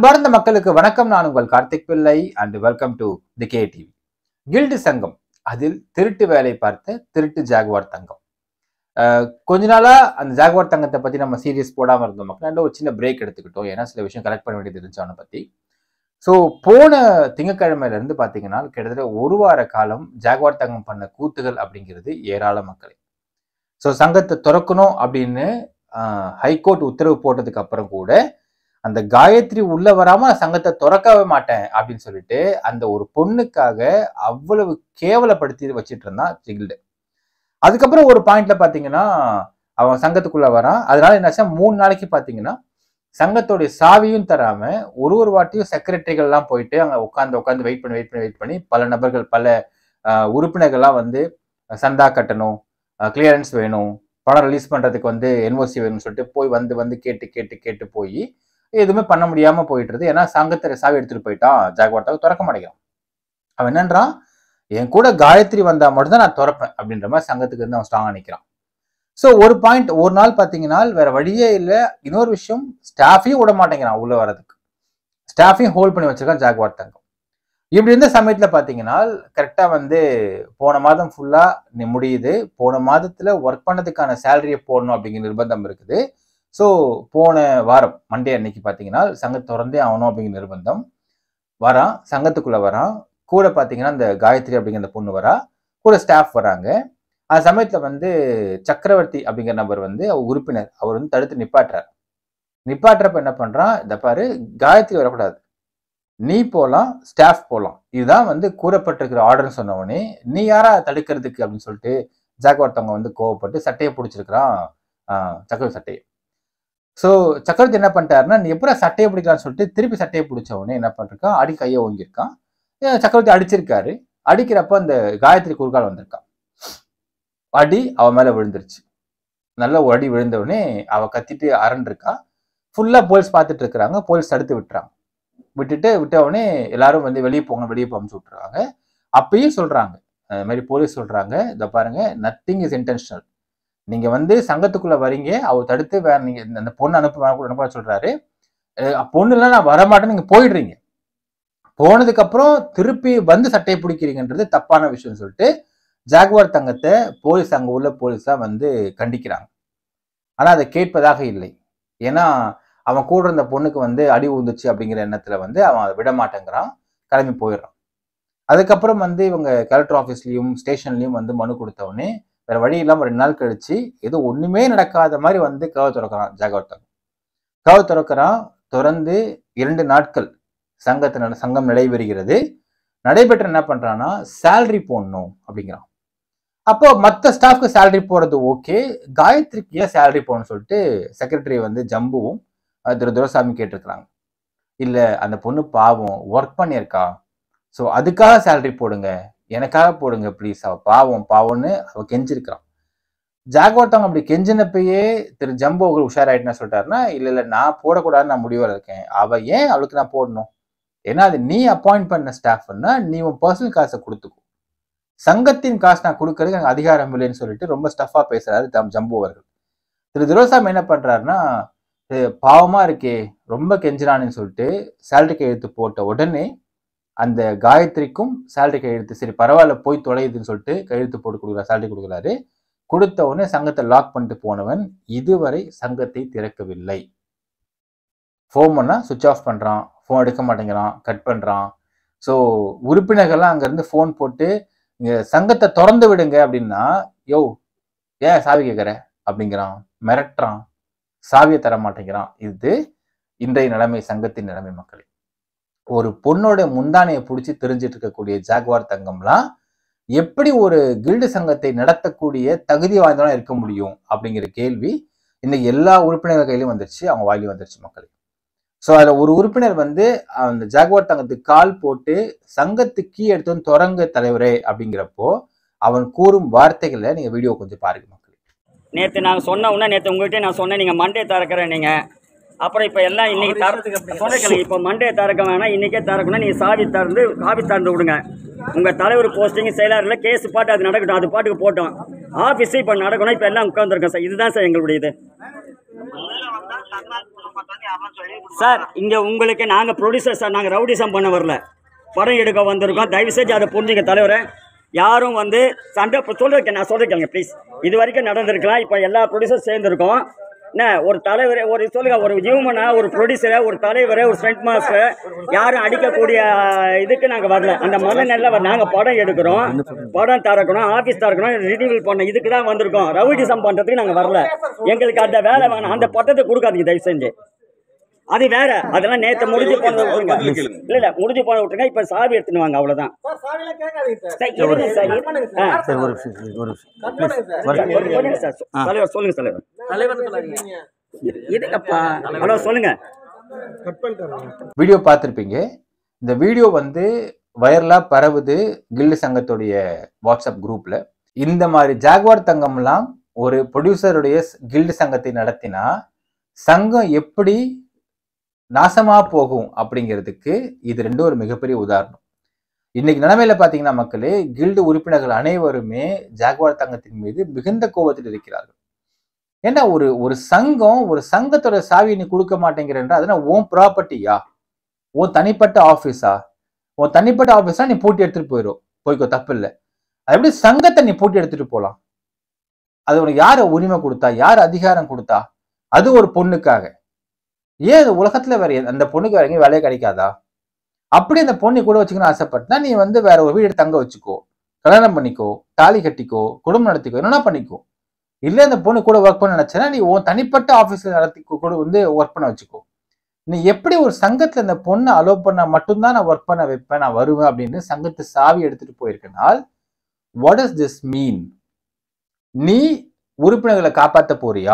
அன்பார்ந்த மக்களுக்கு வணக்கம் நான் உங்கள் Karthik Pillai and welcome to the K TV guild சங்கம் அதில் திருட்டு வேலை பார்த்த திருட்டு ஜாகுவார் தங்கம் அஹ், கொஞ்ச நாளா அந்த ஜாகுவார் தங்கத்தை பத்தி நம்ம சீரியஸ் போடாம இருந்தோம் மக்கள் நல்ல ஒரு சின்ன பிரேக் எடுத்துக்கிட்டோம் ஏன்னா சில விஷயம் கலெக்ட் பண்ண வேண்டியது இருந்துச்சு அவனை பத்தி ஸோ போன திங்கக்கிழமையில இருந்து பாத்தீங்கன்னா கிட்டத்தட்ட ஒரு வார காலம் ஜாகுவார் தங்கம் பண்ண கூத்துகள் அப்படிங்கிறது ஏராள மக்களை ஸோ சங்கத்தை திறக்கணும் அப்படின்னு ஹைகோர்ட் உத்தரவு போட்டதுக்கு அப்புறம் கூட அந்த காயத்ரி உள்ள வராம நான் சங்கத்தை திறக்கவே மாட்டேன் அப்படின்னு சொல்லிட்டு அந்த ஒரு பொண்ணுக்காக அவ்வளவு கேவலப்படுத்தி வச்சிட்டு இருந்தான் ஜிகில்டு அதுக்கப்புறம் ஒரு பாயிண்ட்ல பாத்தீங்கன்னா அவன் சங்கத்துக்குள்ள வரான் அதனால என்னாச்சா மூணு நாளைக்கு பாத்தீங்கன்னா சங்கத்தோடைய சாவியும் தராம ஒரு ஒரு வாட்டியும் செக்ரட்டரிகள்லாம் போயிட்டு அங்க உட்காந்து உட்காந்து வெயிட் பண்ணி வெயிட் பண்ணி வெயிட் பண்ணி பல நபர்கள் பல ஆஹ், உறுப்பினர்கள்லாம் வந்து சந்தா கட்டணும் கிளியரன்ஸ் வேணும் பணம் ரிலீஸ் பண்றதுக்கு வந்து என்ஓசி வேணும்னு சொல்லிட்டு போய் வந்து வந்து கேட்டு கேட்டு கேட்டு போய் எதுவுமே பண்ண முடியாம போயிட்டு இருக்கு ஏன்னா சங்கத்தை சாவி எடுத்துட்டு போயிட்டான் ஜாக்வார்த்தாவை திறக்க மாட்டேங்கிறான் அவன் என்னன்றான் என் கூட காயத்ரி வந்தா மட்டும்தான் நான் திறப்பேன் அப்படின்ற மாதிரி சங்கத்துக்கு இருந்து அவன் ஸ்ட்ராங்கா நிக்கிறான் ஸோ ஒரு பாயிண்ட் ஒரு நாள் பார்த்தீங்கன்னா வேற வழியே இல்லை இன்னொரு விஷயம் ஸ்டாஃபையும் விட மாட்டேங்கிறான் உள்ள வர்றதுக்கு ஸ்டாஃபையும் ஹோல்ட் பண்ணி வச்சிருக்கான் ஜாக்வார் தங்கம் இப்படி இருந்த சமயத்துல பாத்தீங்கன்னா கரெக்டா வந்து போன மாதம் ஃபுல்லா முடியுது போன மாதத்துல ஒர்க் பண்ணதுக்கான சேலரியை போடணும் அப்படிங்கிற நிர்பந்தம் இருக்குது ஸோ போன வாரம் மண்டே அன்னைக்கு பார்த்தீங்கன்னா சங்கத்தை திறந்தே ஆகணும் அப்படிங்கிற நிர்பந்தம் வரான் சங்கத்துக்குள்ள வரான் கூட பார்த்தீங்கன்னா இந்த காயத்ரி அப்படிங்கிற அந்த பொண்ணு வரா கூட ஸ்டாஃப் வராங்க அந்த சமயத்தில் வந்து சக்கரவர்த்தி அப்படிங்கிற நபர் வந்து அவர் உறுப்பினர் அவர் வந்து தடுத்து நிப்பாட்டுறார் நிப்பாட்டுறப்ப என்ன பண்றான் இந்த பாரு காயத்ரி வரக்கூடாது நீ போகலாம் ஸ்டாஃப் போகலாம் இதுதான் வந்து கூறப்பட்டிருக்கிற ஆர்டர்னு சொன்ன உடனே நீ யாரா தடுக்கிறதுக்கு அப்படின்னு சொல்லிட்டு ஜாக்வார்த்தவங்க வந்து கோவப்பட்டு சட்டையை பிடிச்சிருக்கிறான் ஆஹ், சக்கரவர்த்தி சட்டையை ஸோ சக்கரவர்த்தி என்ன பண்ணிட்டாருன்னா நீ எப்படா சட்டையை பிடிக்கலாம்னு சொல்லிட்டு திருப்பி சட்டையை பிடிச்ச உடனே என்ன பண்ணிருக்கான் அடி கையை ஓங்கியிருக்கான் ஏன் சக்கரவர்த்தி அடிச்சிருக்காரு அடிக்கிறப்ப அந்த காயத்ரி குறுக்கால் வந்திருக்கான் அடி அவ மேல விழுந்துருச்சு நல்ல ஒரு அடி விழுந்த உடனே அவ கத்திட்டு அரண்டிருக்கா ஃபுல்லா போலீஸ் பார்த்துட்டு இருக்கிறாங்க போலீஸ் தடுத்து விட்டுறாங்க விட்டுட்டு விட்ட உடனே எல்லாரும் வந்து வெளியே போங்க வெளியே போக அமுச்சு விட்டுறாங்க அப்பயும் சொல்றாங்க அது மாதிரி போலீஸ் சொல்றாங்க இதை பாருங்க நத்திங் இஸ் இன்டென்ஷனல் நீங்க வந்து சங்கத்துக்குள்ள வரீங்க அவர் தடுத்து வேற நீங்க இந்த- அந்த பொண்ணு அனுப்ப வேணாம் கூட அனுப்ப சொல்றாரு அஹ் பொண்ணுலாம் நான் வரமாட்டேன்னு நீங்க போயிடுறீங்க போனதுக்கு அப்புறம் திருப்பி வந்து சட்டையை பிடிக்கிறீங்கன்றது தப்பான விஷயம்னு சொல்லிட்டு ஜாகுவார் தங்கத்தை போலீஸ் அங்க உள்ள போலீஸ்லாம் வந்து கண்டிக்கிறாங்க ஆனா அதை கேட்பதாக இல்லை ஏன்னா அவன் கூட இருந்த பொண்ணுக்கு வந்து அடி உந்துச்சு அப்படிங்கிற எண்ணத்துல வந்து அவன் அதை விட மாட்டேங்கிறான் கிளம்பி போயிடுறான் அதுக்கப்புறம் வந்து இவங்க கலெக்டர் ஆஃபீஸ்லயும் ஸ்டேஷன்லயும் வந்து மனு கொடுத்த உடனே வேற வழி இல்லாம ரெண்டு நாள் கழிச்சு ஏதோ ஒண்ணுமே நடக்காத மாதிரி வந்து கதவை திறக்கிறான் ஜாகவர்த்தன் கதவை திறக்கிறான் திறந்து இரண்டு நாட்கள் சங்கத்தின சங்கம் நடைபெறுகிறது நடைபெற்ற என்ன பண்றான்னா salary போடணும் அப்படிங்கிறான் அப்போ மற்ற ஸ்டாஃப்க்கு salary போடுறது ஓகே காயத்ரிக்கு ஏன் salary போடணும்னு சொல்லிட்டு செக்ரட்டரி வந்து ஜம்புவும் அஹ், திரு துரசாமி கேட்டிருக்கிறாங்க இல்ல அந்த பொண்ணு பாவம் ஒர்க் பண்ணியிருக்கா ஸோ அதுக்காக salary போடுங்க எனக்காக போடுங்க ப்ளீஸ் அவ பாவம் பாவம்னு அவ கெஞ்சிருக்கிறான் ஜாக்வார்த்தவங்க அப்படி கெஞ்சினப்பயே திரு ஜம்பு அவர் உஷாராயிட்டு என்ன சொல்லிட்டாருன்னா இல்ல இல்ல நான் போடக்கூடாதுன்னு நான் முடிவில் இருக்கேன் அவ ஏன் அவளுக்கு நான் போடணும் ஏன்னா அது நீ அப்பாயிண்ட் பண்ண ஸ்டாஃப்னா நீ உன் பர்சனல் காசை கொடுத்துக்கோ சங்கத்தின் காசு நான் கொடுக்கறதுக்கு எனக்கு அதிகாரம் இல்லைன்னு சொல்லிட்டு ரொம்ப ஸ்டஃபா பேசுறாரு தம் ஜம்பு அவர்கள் திரு துரோசாமி என்ன பண்றாருன்னா "இது பாவமா இருக்கே ரொம்ப கெஞ்சிரான்னு சொல்லிட்டு சேலரி கையெழுத்து போட்ட உடனே அந்த காயத்ரிக்கும் சேலரி கையெழுத்து சரி பரவாயில்ல போய் தொலையுதுன்னு சொல்லிட்டு கையெழுத்து போட்டு கொடுக்குறாரு சேலரி கொடுக்குறாரு கொடுத்த உடனே சங்கத்தை லாக் பண்ணிட்டு போனவன் இதுவரை சங்கத்தை திறக்கவில்லை ஃபோன் பண்ணா சுவிட்ச் ஆஃப் பண்றான் ஃபோன் எடுக்க மாட்டேங்கிறான் கட் பண்றான் ஸோ உறுப்பினர்கள்லாம் அங்கேருந்து ஃபோன் போட்டு இங்க சங்கத்தை திறந்து விடுங்க அப்படின்னா யோ ஏன் சாவி கேட்குற அப்படிங்கிறான் மிரட்டுறான் சாவியை தர மாட்டேங்கிறான் இது இன்றைய நிலைமை சங்கத்தின் நிலைமை மக்களே ஒரு பொண்ணோட முந்தானையை பிடிச்சி தெரிஞ்சிட்டு இருக்கக்கூடிய ஜாக்வார் தங்கம்லாம் எப்படி ஒரு கில்டு சங்கத்தை நடத்தக்கூடிய தகுதி வாய்ந்தவனா இருக்க முடியும் அப்படிங்கிற கேள்வி இன்னைக்கு எல்லா உறுப்பினர்கள் கையிலும் வந்துருச்சு அவங்க வாயிலும் வந்துருச்சு மக்களே ஸோ அதில் ஒரு உறுப்பினர் வந்து அந்த ஜாக்வார் தங்கத்துக்கு கால் போட்டு சங்கத்து கீ எடுத்து வந்து தொடங்க தலைவரே அப்படிங்கிறப்போ அவன் கூறும் வார்த்தைகளை நீங்க வீடியோ கொஞ்சம் பாருங்க மக்களே நேற்று நான் சொன்ன உடனே நேற்று உங்கள்கிட்ட நான் சொன்னேன் நீங்கள் மண்டே திறக்கிறேன் நீங்கள் அப்புறம் இப்போ எல்லாம் இன்னைக்கு தர சொன்னேன் இப்போ மண்டே திறக்க வேணாம் இன்றைக்கே திறக்கணும் நீங்கள் சாவி திறந்து காபி திறந்து விடுங்க உங்கள் தலைவர் போஸ்டிங் செயலாளரில் கேஸ் பாட்டு அது நடக்கட்டும் அது பாட்டுக்கு போட்டோம் ஆஃபீஸு இப்போ நடக்கணும் இப்போ எல்லாம் உட்காந்துருக்கோம் சார் இதுதான் சார் எங்களுடைய இது சார் இங்க உங்களுக்கு நாங்க ப்ரொடியூசர் சார் நாங்க ரவுடிசம் பண்ண வரல படம் எடுக்க வந்திருக்கோம் தயவு செஞ்சு அதை புரிஞ்சுங்க தலைவரே யாரும் வந்து சண்டை இப்போ சொல்லிருக்கேன் நான் சொல்லிருக்கேங்க ப்ளீஸ் இது வரைக்கும் நடந்திருக்கலாம் இப்போ எல்லா ப்ரொடியூசர் சேர்ந்துருக்கோம் என்ன ஒரு தலைவர் ஒரு சொல்லுங்க ஒரு ஹியூமனா ஒரு ப்ரொடியூசரை ஒரு தலைவரை ஒரு ஸ்டண்ட் மாஸ்டர் யாரும் அடிக்கக்கூடிய இதுக்கு நாங்கள் வரல அந்த மனநிலையில் நாங்கள் படம் எடுக்கிறோம் படம் திறக்கணும் ஆஃபீஸ் திறக்கணும் ரினியூவல் பண்ண இதுக்கு தான் வந்திருக்கோம் ரவுடிசம் பண்ணுறதுக்கு நாங்கள் வரல எங்களுக்கு அந்த வேலை வேணாம் அந்த பட்டத்தை கொடுக்காதீங்க தயவு செஞ்சு அது வேற அதெல்லாம் நேத்து முடிஞ்சு போனதை விட்டுருங்க இல்ல இல்ல முடிஞ்சு போன விட்டுருங்க இப்ப சாவி எடுத்துன்னு வாங்க அவ்வளவுதான் சார், இருங்க சார், இருங்க. ஆ, சரி ஒரு நிமிஷம் ஒரு நிமிஷம் சார், ஒரு நிமிஷம் சார். தலைவர் சொல்லுங்க தலைவர் இரு- இருங்கப்பா ஹலோ சொல்லுங்க வீடியோ பார்த்துருப்பீங்க இந்த வீடியோ வந்து வைரலாக பரவுது கில்டு சங்கத்துடைய வாட்ஸ்அப் குரூப்ல இந்த மாதிரி ஜாக்வார் தங்கம்லாம் ஒரு ப்ரொடியூசருடைய கில்டு சங்கத்தை நடத்தினா சங்கம் எப்படி நாசமா போகும் அப்படிங்கிறதுக்கு இது ரெண்டும் ஒரு மிகப்பெரிய உதாரணம் இன்னைக்கு நிலைமையில பாத்தீங்கன்னா மக்களே கில்டு உறுப்பினர்கள் அனைவருமே ஜாக்வார் தங்கத்தின் மீது மிகுந்த கோபத்தில் இருக்கிறார்கள் ஏன்னா ஒரு ஒரு சங்கம் ஒரு சங்கத்தோட சாவியை நீ கொடுக்க மாட்டேங்கிறன்ற அதெல்லாம் உன் ப்ராப்பர்ட்டியா உன் தனிப்பட்ட ஆஃபீஸா உன் தனிப்பட்ட ஆஃபீஸா நீ பூட்டி எடுத்துட்டு போயிடும் போய்க்கோ தப்பு இல்லை அது எப்படி சங்கத்தை நீ பூட்டி எடுத்துட்டு போகலாம் அது உனக்கு யார் உரிமை கொடுத்தா யார் அதிகாரம் கொடுத்தா அது ஒரு பொண்ணுக்காக ஏன் இந்த உலகத்துல வேற எந்த- அந்த பொண்ணுக்கு வேற எங்கேயும் வேலையே கிடைக்காதா அப்படி அந்த பொண்ணு கூட வச்சுக்கணும்னு ஆசைப்பட்டா நீ வந்து வேற ஒரு வீடு தங்க வச்சுக்கோ கல்யாணம் பண்ணிக்கோ தாலி கட்டிக்கோ குடும்பம் நடத்திக்கோ என்னன்னா பண்ணிக்கோ இல்ல அந்த பொண்ணு கூட ஒர்க் பண்ண நினைச்சேன்னா நீ உன் தனிப்பட்ட ஆபீஸ்ல நடத்தி கூட வந்து ஒர்க் பண்ண வச்சுக்கோ நீ எப்படி ஒரு சங்கத்துல அந்த பொண்ணை அலோவ் பண்ணா மட்டும்தான் நான் ஒர்க் பண்ண வைப்பேன் நான் வருவேன் அப்படின்னு சங்கத்து சாவி எடுத்துட்டு போயிருக்கனால் வாட் இஸ் திஸ் மீன் நீ உறுப்பினர்களை காப்பாத்த போறியா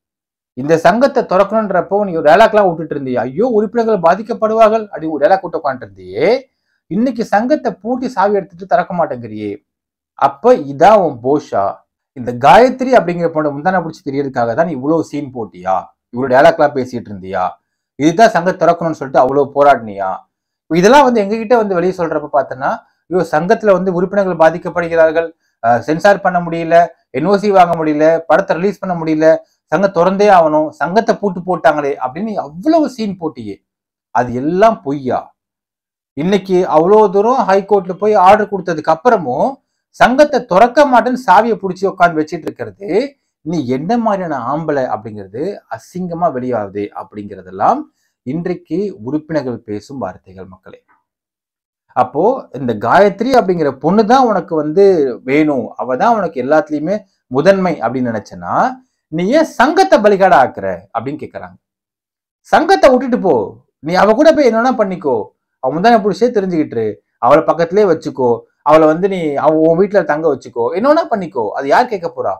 இந்த சங்கத்தை திறக்கணுன்றப்போ நீ ஒரு டேலாக்லாம் விட்டுட்டு இருந்தியா ஐயோ உறுப்பினர்கள் பாதிக்கப்படுவார்கள் அப்படி ஒரு டேலாக் விட்டு உட்காந்துருந்தியே இன்னைக்கு சங்கத்தை பூட்டி சாவி எடுத்துட்டு திறக்க மாட்டேங்கிறியே அப்ப இதான் உன் போஷா இந்த காயத்ரி அப்படிங்கிற பொண்ணை முந்தான பிடிச்சி தெரியறதுக்காக தான் நீ இவ்வளவு சீன் போட்டியா இவ்வளவு டேலாக்லாம் பேசிட்டு இருந்தியா இதுதான் சங்கத்தை திறக்கணும்னு சொல்லிட்டு அவ்வளவு போராடினியா இதெல்லாம் வந்து எங்ககிட்ட வந்து வெளியே சொல்றப்ப பார்த்தோன்னா ஐயோ சங்கத்துல வந்து உறுப்பினர்கள் பாதிக்கப்படுகிறார்கள் சென்சார் பண்ண முடியல என்ஓசி வாங்க முடியல படத்தை ரிலீஸ் பண்ண முடியல சங்கம் திறந்தே ஆகணும் சங்கத்தை பூட்டு போட்டாங்களே அப்படின்னு நீ அவ்வளவு சீன் போட்டியே அது எல்லாம் பொய்யா இன்னைக்கு அவ்வளோ தூரம் ஹைகோர்ட்ல போய் ஆர்டர் கொடுத்ததுக்கு அப்புறமும் சங்கத்தை திறக்க மாட்டேன்னு சாவியை பிடிச்சி உட்காந்து வச்சிட்டு இருக்கிறது நீ என்ன மாதிரியான ஆம்பளை அப்படிங்கிறது அசிங்கமா வெளியாகுது அப்படிங்கிறதெல்லாம் இன்றைக்கு உறுப்பினர்கள் பேசும் வார்த்தைகள் மக்களே அப்போ இந்த காயத்ரி அப்படிங்கிற பொண்ணு தான் உனக்கு வந்து வேணும் அவ தான் உனக்கு எல்லாத்துலயுமே முதன்மை அப்படின்னு நினைச்சனா நீ ஏன் சங்கத்தை பலிகாட ஆக்குற அப்படின்னு கேக்குறாங்க சங்கத்தை விட்டுட்டு போ நீ அவ கூட போய் என்னன்னா பண்ணிக்கோ அவன் தானே பிடிச்சே தெரிஞ்சுக்கிட்டு அவளை பக்கத்திலே வச்சுக்கோ அவளை வந்து நீ அவ உன் வீட்டுல தங்க வச்சுக்கோ என்னன்னா பண்ணிக்கோ அது யார் கேட்க போறா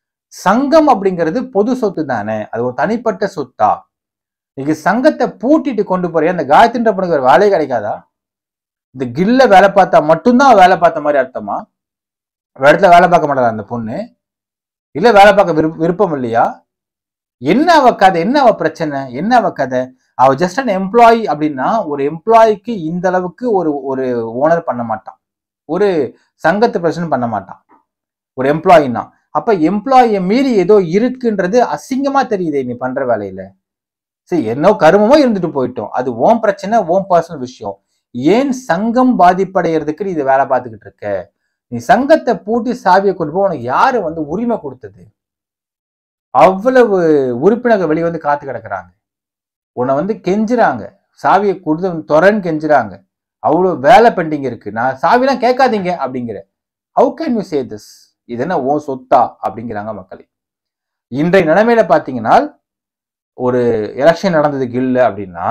சங்கம் அப்படிங்கிறது பொது சொத்து தானே அது ஒரு தனிப்பட்ட சொத்தா நீங்க சங்கத்தை பூட்டிட்டு கொண்டு போறியா அந்த காயத்ரின்ற பொண்ணுக்கு வேற வேலையே கிடைக்காதா இந்த கில்ல வேலை பார்த்தா மட்டும்தான் அவ வேலை பார்த்த மாதிரி அர்த்தமா வேற இடத்துல வேலை பார்க்க மாட்டாளா அந்த பொண்ணு இல்ல வேலை பார்க்க விருப்ப விருப்பம் இல்லையா என்ன அவ கதை என்ன அவ பிரச்சனை என்ன அவ கதை அவ ஜஸ்ட் அன் எம்ப்ளாயி அப்படின்னா ஒரு எம்ப்ளாய்க்கு இந்த அளவுக்கு ஒரு ஒரு ஓனர் பண்ண மாட்டான் ஒரு சங்கத்து பிரச்சனை பண்ண மாட்டான் ஒரு எம்ப்ளாயின்னா அப்ப எம்ப்ளாயியை மீறி ஏதோ இருக்குன்றது அசிங்கமா தெரியுதே நீ பண்ற வேலையில சரி என்ன கருமமோ இருந்துட்டு போயிட்டோம் அது ஓன் பிரச்சனை ஓன் பர்சனல் விஷயம் ஏன் சங்கம் பாதிப்படைகிறதுக்கு நீ இதை வேலை பார்த்துக்கிட்டு இருக்க நீ சங்கத்தை பூட்டி சாவியை கொண்டு போய் உனக்கு யாரு வந்து உரிமை கொடுத்தது அவ்வளவு உறுப்பினர்கள் வெளியே வந்து காத்து கிடக்குறாங்க உன்னை வந்து கெஞ்சுறாங்க சாவியை கொடுத்து துறன்னு கெஞ்சுறாங்க அவ்வளவு வேலை பெண்டிங் இருக்கு நான் சாவிலாம் கேட்காதீங்க அப்படிங்கிற how can you say this இது என்ன ஓ சொத்தா அப்படிங்கிறாங்க மக்களே இன்றைய நிலைமையில பாத்தீங்கன்னா ஒரு எலெக்ஷன் நடந்தது கில்ல அப்படின்னா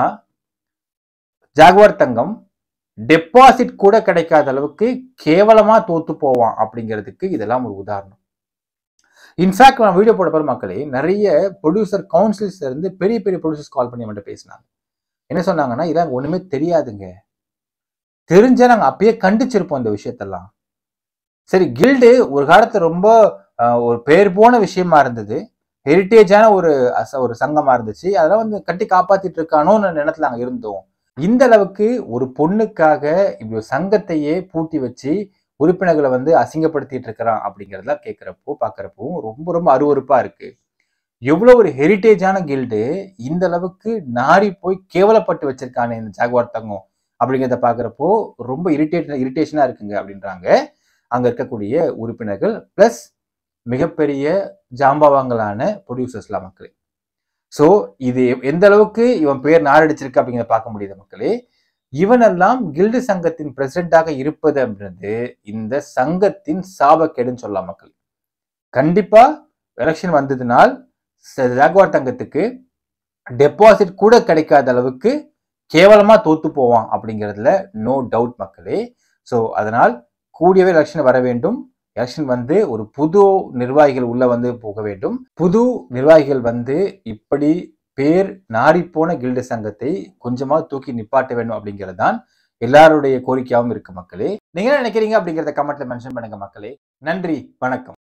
ஜாகுவார் தங்கம் டெபாசிட் கூட கிடைக்காத அளவுக்கு கேவலமா தோத்து போவான் அப்படிங்கிறதுக்கு இதெல்லாம் ஒரு உதாரணம் இன்ஃபேக்ட் நான் வீடியோ போட போற மக்களே நிறைய ப்ரொடியூசர் கவுன்சில்ஸ்ல இருந்து பெரிய பெரிய ப்ரொடியூசர்ஸ் கால் பண்ணி மட்டும் பேசினாங்க என்ன சொன்னாங்கன்னா இதெல்லாம் ஒண்ணுமே தெரியாதுங்க தெரிஞ்சா நாங்க அப்பயே கண்டிச்சிருப்போம் இந்த விஷயத்தெல்லாம் சரி கில்டு ஒரு காலத்துல ரொம்ப ஆஹ், ஒரு பேர் போன விஷயமா இருந்தது ஹெரிட்டேஜான ஒரு அச- ஒரு சங்கமா இருந்துச்சு அதெல்லாம் வந்து கட்டி காப்பாத்திட்டு இருக்கானோன்னு நினைத்துல நாங்க இருந்தோம் இந்த அளவுக்கு ஒரு பொண்ணுக்காக இப்படி ஒரு சங்கத்தையே பூட்டி வச்சு உறுப்பினர்களை வந்து அசிங்கப்படுத்திட்டு இருக்கிறான் அப்படிங்கிறதெல்லாம் கேட்குறப்போ பார்க்குறப்போ ரொம்ப ரொம்ப அருவருப்பா இருக்கு எவ்வளவு ஒரு ஹெரிட்டேஜான கில்டு இந்த அளவுக்கு நாரி போய் கேவலப்பட்டு வச்சிருக்கானே இந்த ஜாகுவார் தங்கம் அப்படிங்கிறத பாக்குறப்போ ரொம்ப இரிட்டேட் இரிட்டேஷனா இருக்குங்க அப்படின்றாங்க அங்க இருக்கக்கூடிய உறுப்பினர்கள் பிளஸ் மிகப்பெரிய ஜாம்பவாங்களான ப்ரொடியூசர்ஸ்லாம் மக்களே ஸோ இது எந்த அளவுக்கு இவன் பேர் நாரடிச்சிருக்கு அப்படிங்கிறத பார்க்க முடியுது மக்களே இவனெல்லாம் கில்டு சங்கத்தின் பிரசிடென்டாக இருப்பது அப்படின்றது இந்த சங்கத்தின் சாபக்கேடுன்னு சொல்லலாம் மக்கள் கண்டிப்பா எலெக்ஷன் வந்ததுனால் ச- ஜாகுவார் தங்கத்துக்கு டெபாசிட் கூட கிடைக்காத அளவுக்கு கேவலமா தோத்து போவான் அப்படிங்கிறதுல நோ டவுட் மக்களே ஸோ அதனால் கூடியவே எலெக்ஷன் வர வேண்டும் எலெக்ஷன் வந்து ஒரு புது நிர்வாகிகள் உள்ள வந்து போக வேண்டும் புது நிர்வாகிகள் வந்து இப்படி பேர் நாறிப்போன கில்டு சங்கத்தை கொஞ்சமா தூக்கி நிப்பாட்ட வேண்டும் அப்படிங்கிறது தான் எல்லாருடைய கோரிக்கையாகவும் இருக்கு மக்களே நீங்க என்ன நினைக்கிறீங்க அப்படிங்கறத கமெண்ட்ல மென்ஷன் பண்ணுங்க மக்களே நன்றி வணக்கம்